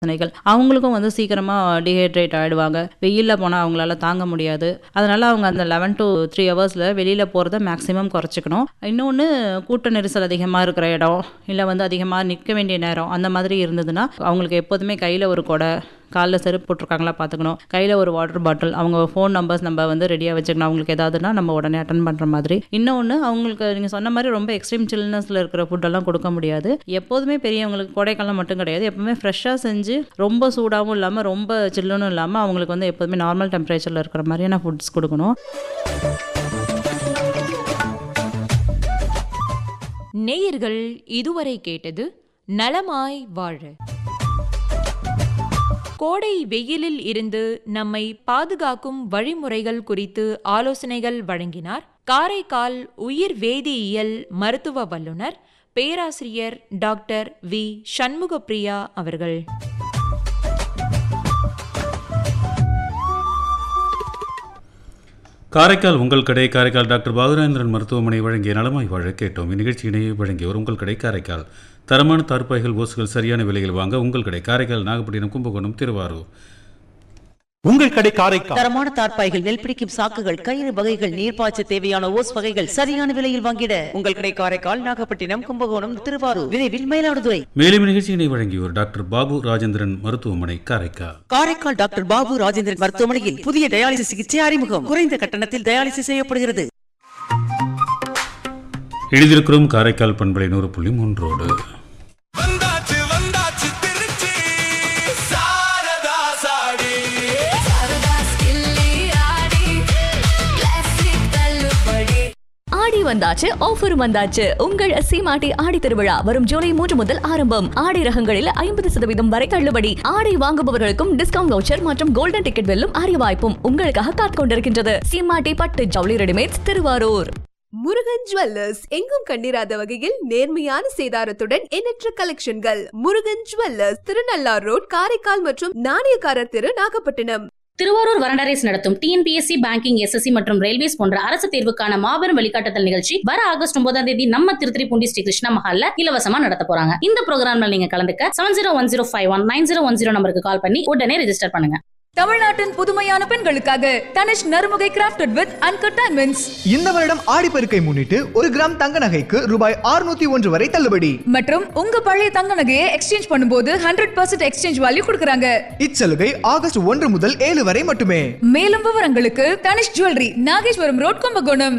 பிரச்சனைகள் அவங்களுக்கும் வந்து சீக்கிரமாக டீஹைட்ரேட் ஆகிடுவாங்க வெயிலில் போனால் அவங்களால தாங்க முடியாது அதனால் அவங்க அந்த லெவன் டு த்ரீ ஹவர்ஸில் வெளியில் போகிறத மேக்ஸிமம் குறைச்சிக்கணும் இன்னொன்று கூட்ட நெரிசல் அதிகமாக இருக்கிற இடம் இல்லை வந்து அதிகமாக நிற்க வேண்டிய நேரம் அந்த மாதிரி இருந்ததுன்னா அவங்களுக்கு எப்போதுமே கையில் ஒரு கொடை காலில் செருப்பு போட்டிருக்காங்களா பார்த்துக்கணும் கையில் ஒரு வாட்டர் பாட்டில் அவங்க ஃபோன் நம்பர்ஸ் நம்ம வந்து ரெடியாக வச்சுக்கணும் அவங்களுக்கு ஏதாவதுனா நம்ம உடனே அட்டன் பண்ணுற மாதிரி இன்னொன்று அவங்களுக்கு நீங்கள் சொன்ன மாதிரி ரொம்ப எக்ஸ்ட்ரீம் சில்னஸில் இருக்கிற ஃபுட்டெல்லாம் கொடுக்க முடியாது எப்போதுமே பெரியவங்களுக்கு கோடைக்காலம் மட்டும் கிடையாது எப்பவுமே ஃப்ரெஷ்ஷாக செஞ்சு ரொம்ப சூடாகவும் இல்லாமல் ரொம்ப சில்லுன்னு இல்லாமல் அவங்களுக்கு வந்து எப்போதுமே நார்மல் டெம்பரேச்சரில் இருக்கிற மாதிரியான ஃபுட்ஸ் கொடுக்கணும் நேயர்கள் இதுவரை கேட்டது நலமாய் வாழ கோடை வெயிலில் இருந்து நம்மை பாதுகாக்கும் வழிமுறைகள் குறித்து ஆலோசனைகள் வழங்கினார் காரைக்கால் உயிர் வேதியியல் மருத்துவ வல்லுநர் பேராசிரியர் டாக்டர் வி சண்முகப்பிரியா அவர்கள் காரைக்கால் உங்கள் கடை காரைக்கால் டாக்டர் பாதுரேந்திரன் மருத்துவமனை வழங்கிய நலமாய் வாழ கேட்டோம் இந்நிகழ்ச்சியினை வழங்கியவர் உங்கள் கடை காரைக்கால் தரமான தார்ப்பாய்கள் ஓசுகள் சரியான விலையில் வாங்க உங்கள் கடை காரைக்கால் நாகப்பட்டினம் கும்பகோணம் திருவாரூர் உங்கள் கடை காரைக்கால் தரமான தார்ப்பாய்கள் நெல் பிடிக்கும் சாக்குகள் கயிறு வகைகள் நீர்ப்பாய்ச்ச தேவையான ஓஸ் வகைகள் சரியான விலையில் வாங்கிட உங்கள் கடை காரைக்கால் நாகப்பட்டினம் கும்பகோணம் திருவாரூர் விரைவில் மயிலாடுதுறை மேலும் நிகழ்ச்சியினை வழங்கியோர் டாக்டர் பாபு ராஜேந்திரன் மருத்துவமனை காரைக்கால் காரைக்கால் டாக்டர் பாபு ராஜேந்திரன் மருத்துவமனையில் புதிய டயாலிசிஸ் சிகிச்சை அறிமுகம் குறைந்த கட்டணத்தில் டயாலிசிஸ் செய்யப்படுகிறது எழுதியிருக்கிறோம் காரைக்கால் பண்பலை நூறு புள்ளி மூன்றோடு வந்தாச்சு வந்தாச்சு திருச்சி சாரதா சாடி ஆடி வந்தாச்சு ஆஃபர் வந்தாச்சு உங்கள் சீமாட்டி ஆடி திருவிழா வரும் ஜூலை மூன்று முதல் ஆரம்பம் ஆடை ரகங்களில் ஐம்பது சதவீதம் வரை தள்ளுபடி ஆடை வாங்குபவர்களுக்கும் டிஸ்கவுண்ட் வவுச்சர் மற்றும் கோல்டன் டிக்கெட் வெல்லும் அரிய வாய்ப்பும் உங்களுக்காக காத்துக் கொண்டிருக்கின்றது சீமாட்டி பட்டு ஜவுளி ரெடிமேட்ஸ் திருவாரூர் முருகன் ஜுவல்லர்ஸ் எங்கும் கண்டிராத வகையில் நேர்மையான சேதாரத்துடன் எண்ணற்ற கலெக்ஷன்கள் முருகன் ஜுவல்லர்ஸ் திருநள்ளார் ரோட் காரைக்கால் மற்றும் நாணயக்காரர் தெரு நாகப்பட்டினம் திருவாரூர் வரண்டரேஸ் நடத்தும் டிஎன்பிஎஸ்சி பேங்கிங் எஸ்எஸ்சி மற்றும் ரயில்வேஸ் போன்ற அரசு தேர்வுக்கான மாபெரும் வழிகாட்டுதல் நிகழ்ச்சி வர ஆகஸ்ட் ஒன்பதாம் தேதி நம்ம திருத்திரிப்பூண்டி ஸ்ரீ கிருஷ்ணா மஹால்ல இலவசமா நடத்த போறாங்க இந்த ப்ரோக்ராம்ல நீங்க கலந்துக்க seven zero one zero five one nine zero one zero நம்பருக்கு கால் பண்ணி உடனே ரெஜிஸ்டர் பண்ணுங்க தமிழ்நாட்டின் புதுமையான பெண்களுக்காக Tanishq Narumugai crafted with uncut diamonds இந்த வருடம் ஆடிப்பெருக்கை முன்னிட்டு ஒரு கிராம் தங்க நகைக்கு ரூபாய் 601 ஒன்று வரை தள்ளுபடி மற்றும் உங்க பழைய தங்க நகையை எக்ஸ்சேஞ்ச் பண்ணும்போது ஹண்ட்ரட் பர்சன்ட் எக்ஸ்சேஞ்ச் வேல்யூ கொடுக்கறாங்க இச்சலுகை ஆகஸ்ட் ஒன்று முதல் ஏழு வரை மட்டுமே மேலும் விவரங்களுக்கு Tanishq jewellery Nageswaram road Kumbakonam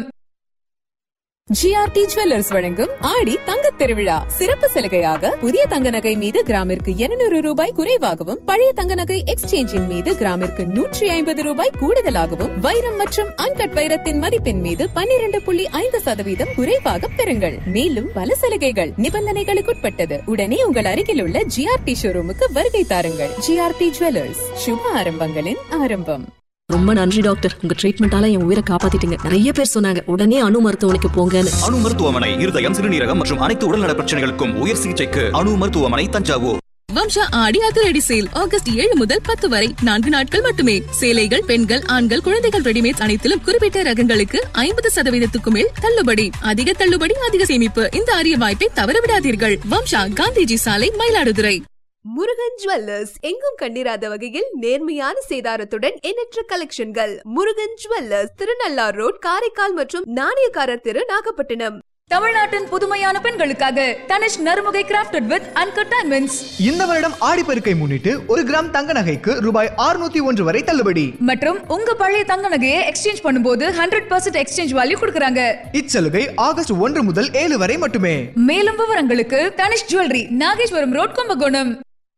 G R T jewellers வழங்கும் ஆடி தங்கத் திருவிழா சிறப்பு சலுகையாக புதிய தங்க நகை மீது கிராமிற்கு 200 ரூபாய் குறைவாகவும் பழைய தங்க நகை எக்ஸ்சேஞ்சின் மீது கிராமிற்கு நூற்றி ஐம்பது ரூபாய் கூடுதலாகவும் வைரம் மற்றும் அன்கட் வைரத்தின் மதிப்பின் மீது 12.5% புள்ளி ஐந்து சதவீதம் குறைவாக பெறுங்கள் மேலும் பல சலுகைகள் நிபந்தனைகளுக்குட்பட்டது உடனே உங்கள் அருகில் உள்ள ஜிஆர்டி ஷோரூமுக்கு வருகை தாருங்கள் ஜிஆர்டி ஜுவல்லர்ஸ் சுப ஆரம்பங்களின் ஆரம்பம் ரொம்ப நன்றி டாக்டர் உங்க ட்ரீட்மெண்டால என் உயிரை காப்பாத்திட்டீங்க நிறைய பேர் சொன்னாங்க உடனே அணு மருத்துவமனைக்கு போங்கன்னு அணு மருத்துவமனை இருதயம் சிறுநீரகம் மற்றும் அனைத்து உடல்நல பிரச்சனைகளுக்கும் உயர் சிகிச்சைக்கு அணு மருத்துவமனை தஞ்சாவூர் வம்சா ஆடி அதிரடி சேல் ஆகஸ்ட் ஏழு முதல் பத்து வரை நான்கு நாட்கள் மட்டுமே சேலைகள் பெண்கள் ஆண்கள் குழந்தைகள் ரெடிமேட் அனைத்திலும் குறிப்பிட்ட ரகங்களுக்கு ஐம்பது சதவீதத்துக்கு மேல் தள்ளுபடி அதிக தள்ளுபடி அதிக சேமிப்பு இந்த அரிய வாய்ப்பை தவறவிடாதீர்கள் வம்சா காந்திஜி சாலை மயிலாடுதுறை முருகன் ஜுவல்லர்ஸ் எங்கும் கண்டிராத வகையில் நேர்மையான சேதாரத்துடன் எண்ணற்ற கலெக்ஷன்கள் முருகன் ஜுவல்லர்ஸ் திருநள்ளார் ரோட் காரைக்கால் மற்றும் நாணயக்காரர் தெரு நாகப்பட்டினம் தமிழ்நாட்டின் புதுமையான பெண்களுக்காக Tanishq Narumugai crafted with uncut diamonds இந்த வருடம் ஆடிப்பெருக்கை முன்னிட்டு ஒரு கிராம் தங்க நகைக்கு ரூபாய் 601 ஒன்று வரை தள்ளுபடி மற்றும் உங்க பழைய தங்க நகையை எக்ஸ்சேஞ்ச் பண்ணும்போது ஹண்ட்ரட் பர்சன்ட் எக்ஸ்சேஞ்ச் வேல்யூ கொடுக்கறாங்க இச்சலுகை ஆகஸ்ட் ஒன்று முதல் ஏழு வரை மட்டுமே மேலும் விவரங்களுக்கு தனிஷ் ஜுவல்லரி நாகேஸ்வரம் ரோட் கும்பகோணம்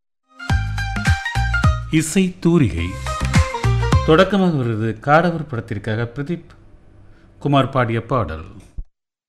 இசை தூரிகை தொடக்கமாக வருது காடவர் படத்திற்காக பிரதீப் குமார் பாடிய பாடல்